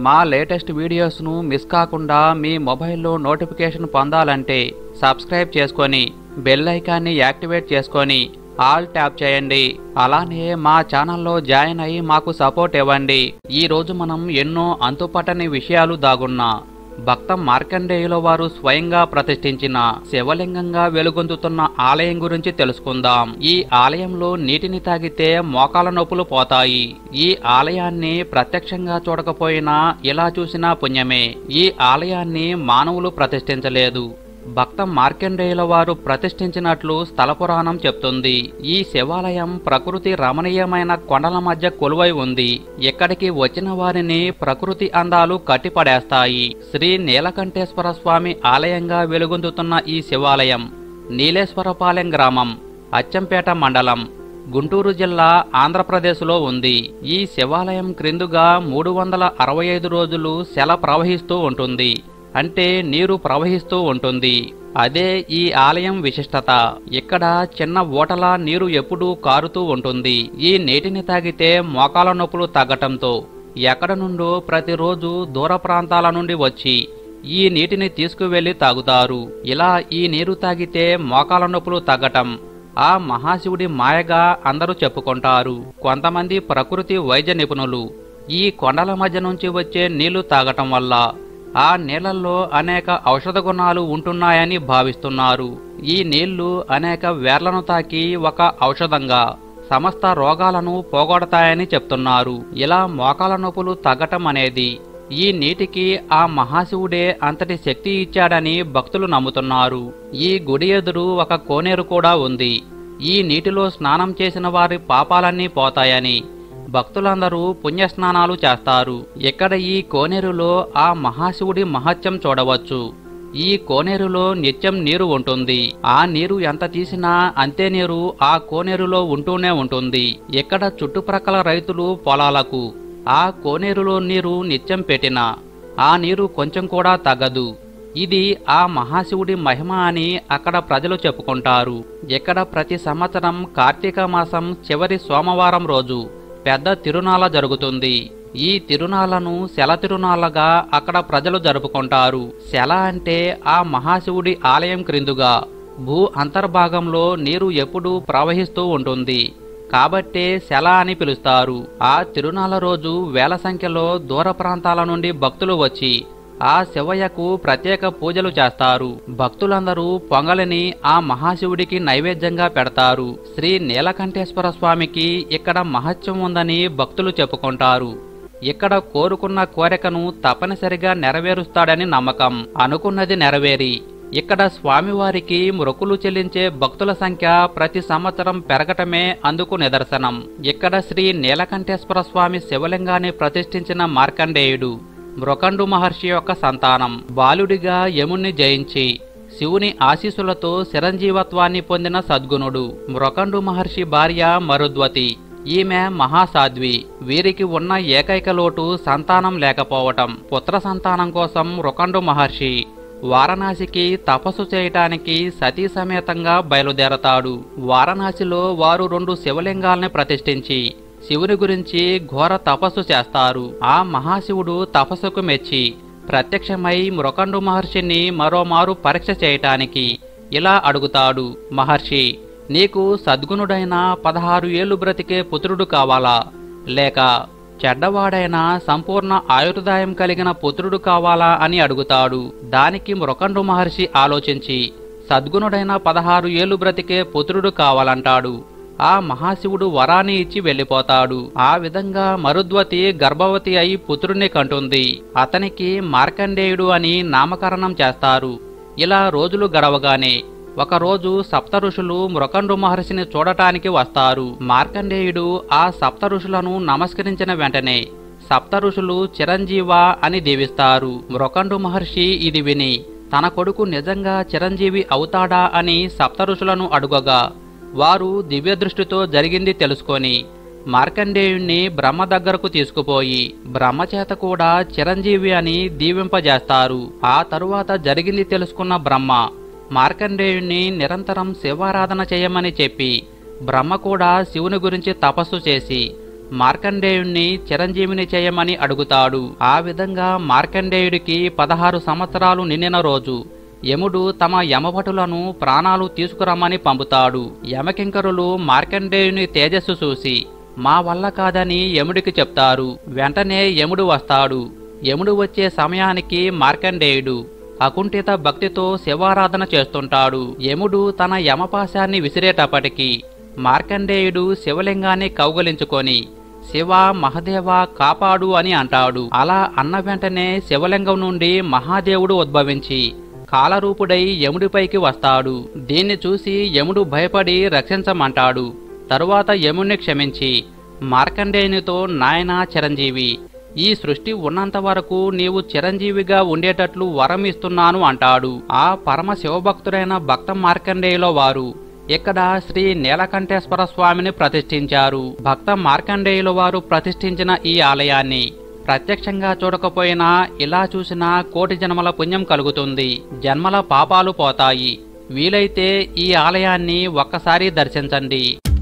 మా latest వీడియోస్ను miss కాకుండా మీ మొబైల్లో నోటిఫికేషన్ పొందాలంటే సబ్స్క్రైబ్ చేసుకొని బెల్ ఐకాన్ని యాక్టివేట్ చేసుకొని ఆల్ ట్యాప్ చేయండి అలానే మా ఛానల్లో జాయిన్ అయ్యి మాకు సపోర్ట్ ఇవ్వండి ఈ రోజు మనం ఎన్నో అంతుపట్టని విషయాలు దాగున్న భక్త మార్కండేయుల వారు స్వయంగా ప్రతిష్ఠించిన శివలింగంగా వెలుగొందుతున్న ఆలయం గురించి తెలుసుకుందాం ఈ ఆలయంలో నీటిని తాగితే మోకాల నొప్పులు పోతాయి ఈ ఆలయాన్ని ప్రత్యక్షంగా చూడకపోయినా ఇలా చూసినా పుణ్యమే ఈ ఆలయాన్ని మానవులు ప్రతిష్ఠించలేదు భక్త మార్కండేయుల వారు ప్రతిష్ఠించినట్లు స్థల పురాణం చెప్తుంది ఈ శివాలయం ప్రకృతి రమణీయమైన కొండల మధ్య కొలువై ఉంది ఇక్కడికి వచ్చిన వారిని ప్రకృతి అందాలు కట్టిపడేస్తాయి శ్రీ నీలకంఠేశ్వర స్వామి ఆలయంగా వెలుగొందుతున్న ఈ శివాలయం నీలేశ్వరపాలెం గ్రామం అచ్చంపేట మండలం గుంటూరు జిల్లా ఆంధ్రప్రదేశ్లో ఉంది ఈ శివాలయం క్రిందుగా మూడు వందల అరవై ఐదు రోజులు శల ప్రవహిస్తూ ఉంటుంది అంటే నీరు ప్రవహిస్తూ ఉంటుంది అదే ఈ ఆలయం విశిష్టత ఇక్కడ చిన్న ఓటలా నీరు ఎప్పుడూ కారుతూ ఉంటుంది ఈ నీటిని తాగితే మోకాల నొప్పులు తగ్గటంతో ఎక్కడ నుండో ప్రతిరోజు దూర ప్రాంతాల నుండి వచ్చి ఈ నీటిని తీసుకువెళ్లి తాగుతారు ఇలా ఈ నీరు తాగితే మోకాల నొప్పులు తగ్గటం ఆ మహాశివుడి మాయగా అందరూ చెప్పుకుంటారు కొంతమంది ప్రకృతి వైద్య నిపుణులు ఈ కొండల మధ్య నుంచి వచ్చే నీళ్లు తాగటం వల్ల ఆ నీళ్లలో అనేక ఔషధ గుణాలు ఉంటున్నాయని భావిస్తున్నారు ఈ నీళ్లు అనేక వేర్లను తాకి ఒక ఔషధంగా సమస్త రోగాలను పోగొడతాయని చెప్తున్నారు ఇలా మోకాల నొప్పులు తగ్గటం అనేది ఈ నీటికి ఆ మహాశివుడే అంతటి శక్తి ఇచ్చాడని భక్తులు నమ్ముతున్నారు ఈ గుడి ఎదురు ఒక కోనేరు కూడా ఉంది ఈ నీటిలో స్నానం చేసిన వారి పాపాలన్నీ పోతాయని భక్తులందరూ పుణ్యస్నానాలు చేస్తారు ఇక్కడ ఈ కోనేరులో ఆ మహాశివుడి మహత్యం చూడవచ్చు ఈ కోనేరులో నిత్యం నీరు ఉంటుంది ఆ నీరు ఎంత తీసినా అంతే నీరు ఆ కోనేరులో ఉంటూనే ఉంటుంది ఇక్కడ చుట్టుప్రక్కల రైతులు పొలాలకు ఆ కోనేరులో నీరు నిత్యం పెట్టినా ఆ నీరు కొంచెం కూడా తగ్గదు ఇది ఆ మహాశివుడి మహిమ అని అక్కడ ప్రజలు చెప్పుకుంటారు ఇక్కడ ప్రతి సంవత్సరం కార్తీక మాసం చివరి సోమవారం రోజు పెద్ద తిరునాళ జరుగుతుంది ఈ తిరునాళ్లను శల తిరునాళ్లగా అక్కడ ప్రజలు జరుపుకుంటారు శల అంటే ఆ మహాశివుడి ఆలయం క్రిందుగా భూ అంతర్భాగంలో నీరు ఎప్పుడూ ప్రవహిస్తూ ఉంటుంది కాబట్టే శల అని పిలుస్తారు ఆ తిరునాళ్ల రోజు వేల సంఖ్యలో దూర ప్రాంతాల నుండి భక్తులు వచ్చి ఆ శివయ్యకు ప్రత్యేక పూజలు చేస్తారు భక్తులందరూ పొంగలిని ఆ మహాశివుడికి నైవేద్యంగా పెడతారు శ్రీ నీలకంఠేశ్వర స్వామికి ఇక్కడ మహత్యం ఉందని భక్తులు చెప్పుకుంటారు ఇక్కడ కోరుకున్న కోరికను తప్పనిసరిగా నెరవేరుస్తాడని నమ్మకం అనుకున్నది నెరవేరి ఇక్కడ స్వామివారికి మొక్కులు చెల్లించే భక్తుల సంఖ్య ప్రతి సంవత్సరం పెరగటమే అందుకు నిదర్శనం ఇక్కడ శ్రీ నీలకంఠేశ్వర స్వామి శివలింగాన్ని ప్రతిష్ఠించిన మార్కండేయుడు మృకండు మహర్షి యొక్క సంతానం బాలుడిగా యముణ్ణి జయించి శివుని ఆశీస్సులతో చిరంజీవత్వాన్ని పొందిన సద్గుణుడు మృకండు మహర్షి భార్య మరుద్వతి ఈమె మహాసాధ్వి వీరికి ఉన్న ఏకైక లోటు సంతానం లేకపోవటం పుత్ర సంతానం కోసం రుకండు మహర్షి వారణాసికి తపస్సు చేయటానికి సతీ సమేతంగా బయలుదేరతాడు వారణాసిలో వారు రెండు శివలింగాల్ని ప్రతిష్ఠించి శివుని గురించి ఘోర తపస్సు చేస్తారు ఆ మహాశివుడు తపస్సుకు మెచ్చి ప్రత్యక్షమై మృకండు మహర్షిని మరోమారు పరీక్ష చేయటానికి ఇలా అడుగుతాడు మహర్షి నీకు సద్గుణుడైన పదహారు ఏళ్లు బ్రతికే పుత్రుడు కావాలా లేక చెడ్డవాడైన సంపూర్ణ ఆయుర్దాయం కలిగిన పుత్రుడు కావాలా అని అడుగుతాడు దానికి మృకండు మహర్షి ఆలోచించి సద్గుణుడైన పదహారు ఏళ్లు బ్రతికే పుత్రుడు కావాలంటాడు ఆ మహాశివుడు వరాన్ని ఇచ్చి వెళ్ళిపోతాడు ఆ విధంగా మరుద్వతి గర్భవతి అయి పుత్రుణ్ణి కంటుంది అతనికి మార్కండేయుడు అని నామకరణం చేస్తారు ఇలా రోజులు గడవగానే ఒకరోజు సప్త ఋషులు మృకండు మహర్షిని చూడటానికి వస్తారు మార్కండేయుడు ఆ సప్త ఋషులను నమస్కరించిన వెంటనే సప్త ఋషులు చిరంజీవ అని దీవిస్తారు మృకండు మహర్షి ఇది విని తన కొడుకు నిజంగా చిరంజీవి అవుతాడా అని సప్త ఋషులను అడుగగా వారు దివ్యదృష్టితో జరిగింది తెలుసుకొని మార్కండేయుణ్ణి బ్రహ్మ దగ్గరకు తీసుకుపోయి బ్రహ్మచేత కూడా చిరంజీవి అని దీవింపజేస్తారు ఆ తరువాత జరిగింది తెలుసుకున్న బ్రహ్మ మార్కండేయుణ్ణి నిరంతరం శివారాధన చేయమని చెప్పి బ్రహ్మ కూడా శివుని గురించి తపస్సు చేసి మార్కండేయుణ్ణి చిరంజీవిని చేయమని అడుగుతాడు ఆ విధంగా మార్కండేయుడికి పదహారు సంవత్సరాలు నిండిన రోజు యముడు తమ యమభటులను ప్రాణాలు తీసుకురమ్మని పంపుతాడు యమకింకరులు మార్కండేయుని తేజస్సు చూసి మా వల్ల కాదని యముడికి చెప్తారు వెంటనే యముడు వస్తాడు యముడు వచ్చే సమయానికి మార్కండేయుడు అకుంఠిత భక్తితో శివారాధన చేస్తుంటాడు యముడు తన యమపాశాన్ని విసిరేటప్పటికి మార్కండేయుడు శివలింగాన్ని కౌగలించుకొని శివ మహదేవ కాపాడు అని అంటాడు అలా అన్న వెంటనే శివలింగం నుండి మహాదేవుడు ఉద్భవించి కాలరూపుడై యముడిపైకి వస్తాడు దీన్ని చూసి యముడు భయపడి రక్షించమంటాడు తరువాత యముణ్ణి క్షమించి మార్కండేయునితో నాయనా చిరంజీవి ఈ సృష్టి ఉన్నంత వరకు నీవు చిరంజీవిగా ఉండేటట్లు వరం ఇస్తున్నాను అంటాడు ఆ పరమ శివభక్తుడైన భక్త మార్కండేయులో వారు ఇక్కడ శ్రీ నీలకంఠేశ్వర స్వామిని ప్రతిష్ఠించారు భక్త మార్కండేయుల వారు ప్రతిష్ఠించిన ఈ ఆలయాన్ని ప్రత్యక్షంగా చూడకపోయినా ఇలా చూసినా కోటి జన్మల పుణ్యం కలుగుతుంది జన్మల పాపాలు పోతాయి వీలైతే ఈ ఆలయాన్ని ఒక్కసారి దర్శించండి